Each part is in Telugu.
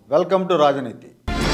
వెల్కమ్ టు రాజనీతి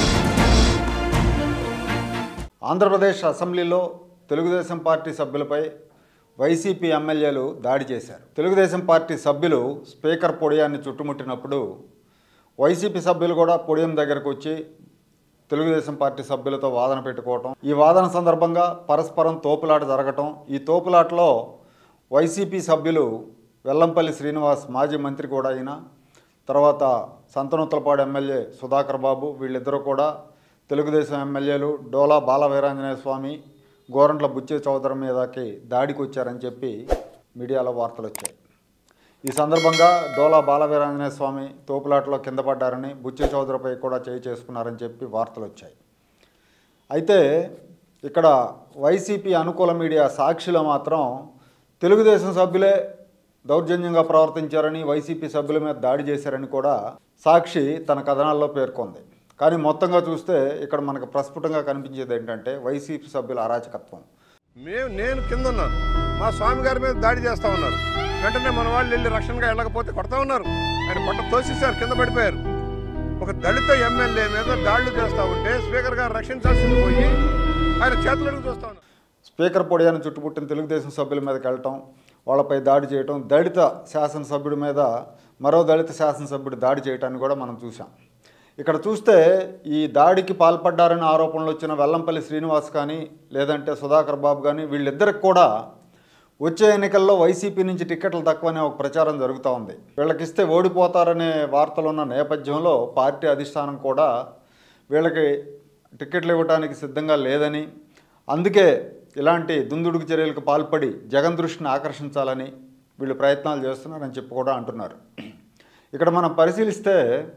ఆంధ్రప్రదేశ్ అసెంబ్లీలో తెలుగుదేశం పార్టీ సభ్యులపై వైసీపీ ఎమ్మెల్యేలు దాడి చేశారు తెలుగుదేశం పార్టీ సభ్యులు స్పీకర్ పొడియాన్ని చుట్టుముట్టినప్పుడు వైసీపీ సభ్యులు కూడా పొడియం దగ్గరకు వచ్చి తెలుగుదేశం పార్టీ సభ్యులతో వాదన పెట్టుకోవటం ఈ వాదన సందర్భంగా పరస్పరం తోపులాట జరగటం ఈ తోపులాటలో వైసీపీ సభ్యులు వెల్లంపల్లి శ్రీనివాస్ మాజీ మంత్రి కూడా అయిన తర్వాత సంతనూతలపాడు ఎమ్మెల్యే సుధాకర్ బాబు వీళ్ళిద్దరూ కూడా తెలుగుదేశం ఎమ్మెల్యేలు డోలా బాల వీరాంజనేయ స్వామి గోరంట్ల బుచ్చే చౌదరి మీదకి దాడికి వచ్చారని చెప్పి మీడియాలో వార్తలు వచ్చాయి ఈ సందర్భంగా డోలా బాల వీరాంజనేయ స్వామి తోపులాటలో కింద పడ్డారని బుచ్చే చౌదరిపై కూడా చేయి చేసుకున్నారని చెప్పి వార్తలు వచ్చాయి అయితే ఇక్కడ వైసీపీ అనుకూల మీడియా సాక్షిలో మాత్రం తెలుగుదేశం సభ్యులే దౌర్జన్యంగా ప్రవర్తించారని వైసీపీ సభ్యుల మీద దాడి చేశారని కూడా సాక్షి తన కథనాల్లో పేర్కొంది కానీ మొత్తంగా చూస్తే ఇక్కడ మనకు ప్రస్ఫుటంగా కనిపించేది ఏంటంటే వైసీపీ సభ్యుల అరాచకత్వం మేము నేను కింద ఉన్నాను మా స్వామి గారి మీద దాడి చేస్తా ఉన్నారు వెంటనే మన వాళ్ళు వెళ్ళి రక్షణగా వెళ్ళకపోతే కొడతా ఉన్నారు ఆయన కొట్ట తోసేశారు కింద పడిపోయారు ఒక దళిత ఎమ్మెల్యే మీద దాడులు చేస్తా ఉంటే స్పీకర్ గారు రక్షించాల్సింది పోయి ఆయన చేతులకు చూస్తా ఉన్నారు స్పీకర్ పొడియాన్ని చుట్టుముట్టిన తెలుగుదేశం సభ్యుల మీదకి వెళ్ళటం వాళ్ళపై దాడి చేయటం దళిత శాసనసభ్యుడి మీద మరో దళిత శాసనసభ్యుడు దాడి చేయటాన్ని కూడా మనం చూసాం ఇక్కడ చూస్తే ఈ దాడికి పాల్పడ్డారని ఆరోపణలు వచ్చిన వెల్లంపల్లి శ్రీనివాస్ కానీ లేదంటే సుధాకర్ బాబు కానీ వీళ్ళిద్దరికి కూడా వచ్చే ఎన్నికల్లో వైసీపీ నుంచి టికెట్లు తక్కువనే ఒక ప్రచారం జరుగుతూ ఉంది వీళ్ళకిస్తే ఓడిపోతారనే వార్తలు ఉన్న నేపథ్యంలో పార్టీ అధిష్టానం కూడా వీళ్ళకి టికెట్లు ఇవ్వడానికి సిద్ధంగా లేదని అందుకే ఇలాంటి దుందుడుకు చర్యలకు పాల్పడి జగన్ దృష్టిని ఆకర్షించాలని వీళ్ళు ప్రయత్నాలు చేస్తున్నారని చెప్పి కూడా అంటున్నారు ఇక్కడ మనం పరిశీలిస్తే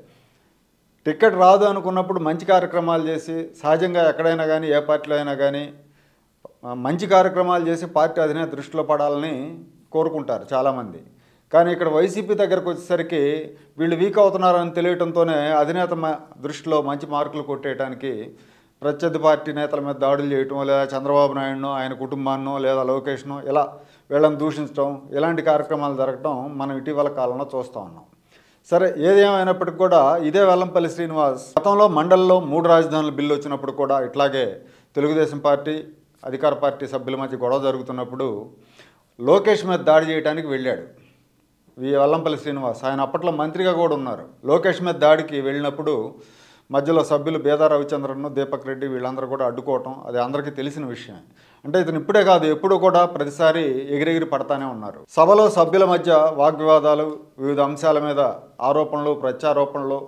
టికెట్ రాదు అనుకున్నప్పుడు మంచి కార్యక్రమాలు చేసి సహజంగా ఎక్కడైనా కానీ ఏ పార్టీలో అయినా కానీ ఆ, మంచి కార్యక్రమాలు చేసి పార్టీ అధినేత దృష్టిలో పడాలని కోరుకుంటారు చాలామంది కానీ ఇక్కడ వైసీపీ దగ్గరకు వచ్చేసరికి వీళ్ళు వీక్ అవుతున్నారని తెలియటంతోనే అధినేత మ- దృష్టిలో మంచి మార్కులు కొట్టేయడానికి ప్రత్యర్థి పార్టీ నేతల మీద దాడులు చేయటం లేదా చంద్రబాబు నాయుడునో ఆయన కుటుంబాన్నో లేదా లోకేష్నో ఇలా వీళ్ళని దూషించడం ఇలాంటి కార్యక్రమాలు జరగటం మనం ఇటీవల కాలంలో చూస్తూ ఉన్నాం సరే ఏదేమైనప్పటికీ కూడా ఇదే వెల్లంపల్లి శ్రీనివాస్ గతంలో మండలిలో మూడు రాజధానుల బిల్లు వచ్చినప్పుడు కూడా ఇట్లాగే తెలుగుదేశం పార్టీ అధికార పార్టీ సభ్యుల మధ్య గొడవ జరుగుతున్నప్పుడు లోకేష్ మీద దాడి చేయడానికి వెళ్ళాడు ఈ వెల్లంపల్లి శ్రీనివాస్ ఆయన అప్పట్లో మంత్రిగా కూడా ఉన్నారు లోకేష్ మీద దాడికి వెళ్ళినప్పుడు మధ్యలో సభ్యులు బేదా రవిచంద్రన్ దీపక్ రెడ్డి వీళ్ళందరూ కూడా అడ్డుకోవటం అది అందరికీ తెలిసిన విషయం అంటే ఇతను ఇప్పుడే కాదు ఎప్పుడూ కూడా ప్రతిసారి ఎగిరెగిరి పడతానే ఉన్నారు సభలో సభ్యుల మధ్య వాగ్వివాదాలు వివిధ అంశాల మీద ఆరోపణలు ప్రత్యారోపణలు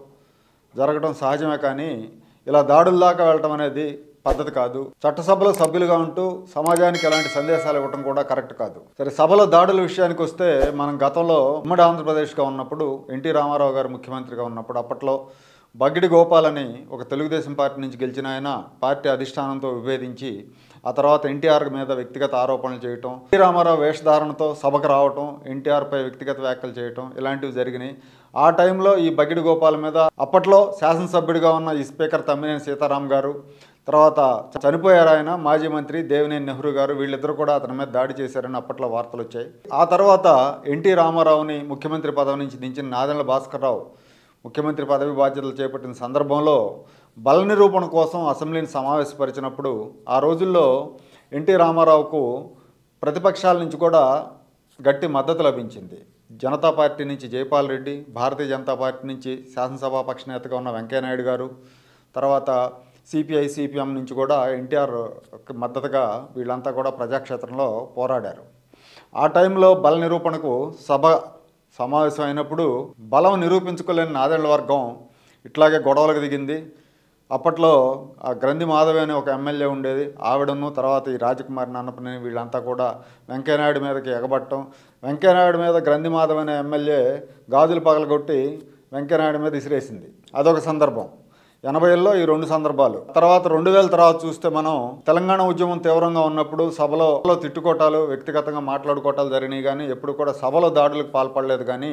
జరగడం సహజమే కానీ ఇలా దాడుల దాకా వెళ్ళటం అనేది పద్ధతి కాదు చట్టసభలో సభ్యులుగా ఉంటూ సమాజానికి ఎలాంటి సందేశాలు ఇవ్వటం కూడా కరెక్ట్ కాదు సరే సభలో దాడుల విషయానికి వస్తే మనం గతంలో ఉమ్మడి ఆంధ్రప్రదేశ్గా ఉన్నప్పుడు ఎన్టీ రామారావు గారు ముఖ్యమంత్రిగా ఉన్నప్పుడు అప్పట్లో బగ్గిడి గోపాల్ అని ఒక తెలుగుదేశం పార్టీ నుంచి గెలిచిన ఆయన పార్టీ అధిష్టానంతో విభేదించి ఆ తర్వాత ఎన్టీఆర్ మీద వ్యక్తిగత ఆరోపణలు చేయటం ఎన్టీ రామారావు వేషధారణతో సభకు రావటం ఎన్టీఆర్పై వ్యక్తిగత వ్యాఖ్యలు చేయటం ఇలాంటివి జరిగినాయి ఆ టైంలో ఈ బగిడి గోపాల్ మీద అప్పట్లో శాసనసభ్యుడిగా ఉన్న ఈ స్పీకర్ తమ్మినేని సీతారాం గారు తర్వాత చనిపోయారు ఆయన మాజీ మంత్రి దేవినేని నెహ్రూ గారు వీళ్ళిద్దరూ కూడా అతని మీద దాడి చేశారని అప్పట్లో వార్తలు వచ్చాయి ఆ తర్వాత ఎన్టీ రామారావుని ముఖ్యమంత్రి పదవి నుంచి దించిన నాదెండ్ల భాస్కర్రావు ముఖ్యమంత్రి పదవి బాధ్యతలు చేపట్టిన సందర్భంలో బల నిరూపణ కోసం అసెంబ్లీని సమావేశపరిచినప్పుడు ఆ రోజుల్లో ఎన్టీ రామారావుకు ప్రతిపక్షాల నుంచి కూడా గట్టి మద్దతు లభించింది జనతా పార్టీ నుంచి జైపాల్ రెడ్డి భారతీయ జనతా పార్టీ నుంచి శాసనసభాపక్ష నేతగా ఉన్న వెంకయ్యనాయుడు గారు తర్వాత సిపిఐ సిపిఎం నుంచి కూడా ఎన్టీఆర్ మద్దతుగా వీళ్ళంతా కూడా ప్రజాక్షేత్రంలో పోరాడారు ఆ టైంలో బల నిరూపణకు సభ సమావేశం అయినప్పుడు బలం నిరూపించుకోలేని నాదెళ్ల వర్గం ఇట్లాగే గొడవలకు దిగింది అప్పట్లో ఆ గ్రంథి మాధవి అనే ఒక ఎమ్మెల్యే ఉండేది ఆవిడను తర్వాత ఈ రాజకుమారి నాన్నపని వీళ్ళంతా కూడా వెంకయ్యనాయుడు మీదకి ఎగబట్టడం వెంకయ్యనాయుడు మీద గ్రంథి మాధవ్ అనే ఎమ్మెల్యే గాజులు పగలగొట్టి వెంకయ్యనాయుడు మీద ఇసిరేసింది అదొక సందర్భం ఎనభైలో ఈ రెండు సందర్భాలు తర్వాత రెండు వేల తర్వాత చూస్తే మనం తెలంగాణ ఉద్యమం తీవ్రంగా ఉన్నప్పుడు సభలో తిట్టుకోటాలు వ్యక్తిగతంగా మాట్లాడుకోవటాలు జరిగినాయి కానీ ఎప్పుడు కూడా సభలో దాడులకు పాల్పడలేదు కానీ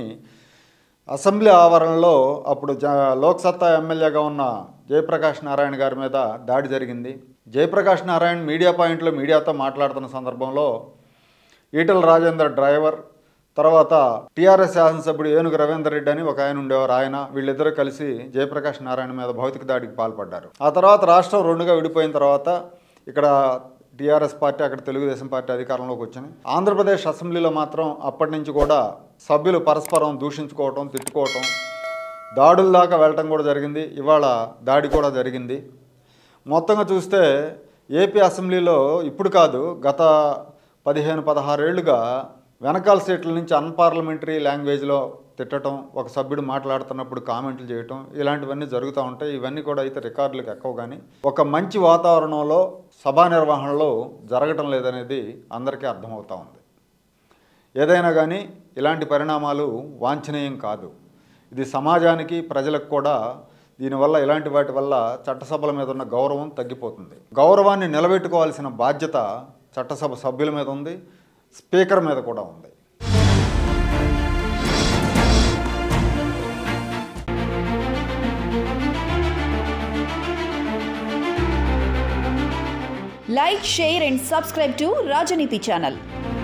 అసెంబ్లీ ఆవరణలో అప్పుడు జ లోక్సత్తా ఎమ్మెల్యేగా ఉన్న జయప్రకాష్ నారాయణ గారి మీద దాడి జరిగింది జయప్రకాష్ నారాయణ మీడియా పాయింట్లో మీడియాతో మాట్లాడుతున్న సందర్భంలో ఈటల రాజేందర్ డ్రైవర్ తర్వాత టీఆర్ఎస్ శాసనసభ్యుడు ఏనుగు రవీందర్ రెడ్డి అని ఒక ఆయన ఉండేవారు ఆయన వీళ్ళిద్దరూ కలిసి జయప్రకాష్ నారాయణ మీద భౌతిక దాడికి పాల్పడ్డారు ఆ తర్వాత రాష్ట్రం రెండుగా విడిపోయిన తర్వాత ఇక్కడ టీఆర్ఎస్ పార్టీ అక్కడ తెలుగుదేశం పార్టీ అధికారంలోకి వచ్చింది ఆంధ్రప్రదేశ్ అసెంబ్లీలో మాత్రం అప్పటి నుంచి కూడా సభ్యులు పరస్పరం దూషించుకోవటం తిట్టుకోవటం దాడుల దాకా వెళ్ళటం కూడా జరిగింది ఇవాళ దాడి కూడా జరిగింది మొత్తంగా చూస్తే ఏపీ అసెంబ్లీలో ఇప్పుడు కాదు గత పదిహేను పదహారేళ్లుగా వెనకాల సీట్ల నుంచి అన్పార్లమెంటరీ లాంగ్వేజ్లో తిట్టడం ఒక సభ్యుడు మాట్లాడుతున్నప్పుడు కామెంట్లు చేయటం ఇలాంటివన్నీ జరుగుతూ ఉంటాయి ఇవన్నీ కూడా అయితే రికార్డులకు ఎక్కువ కానీ ఒక మంచి వాతావరణంలో సభా నిర్వహణలో జరగటం లేదనేది అందరికీ అర్థమవుతూ ఉంది ఏదైనా కానీ ఇలాంటి పరిణామాలు వాంఛనీయం కాదు ఇది సమాజానికి ప్రజలకు కూడా దీనివల్ల ఇలాంటి వాటి వల్ల చట్టసభల మీద ఉన్న గౌరవం తగ్గిపోతుంది గౌరవాన్ని నిలబెట్టుకోవాల్సిన బాధ్యత చట్టసభ సభ్యుల మీద ఉంది స్పీకర్ మీద కూడా ఉంది Like, share, and subscribe to Rajaniti channel.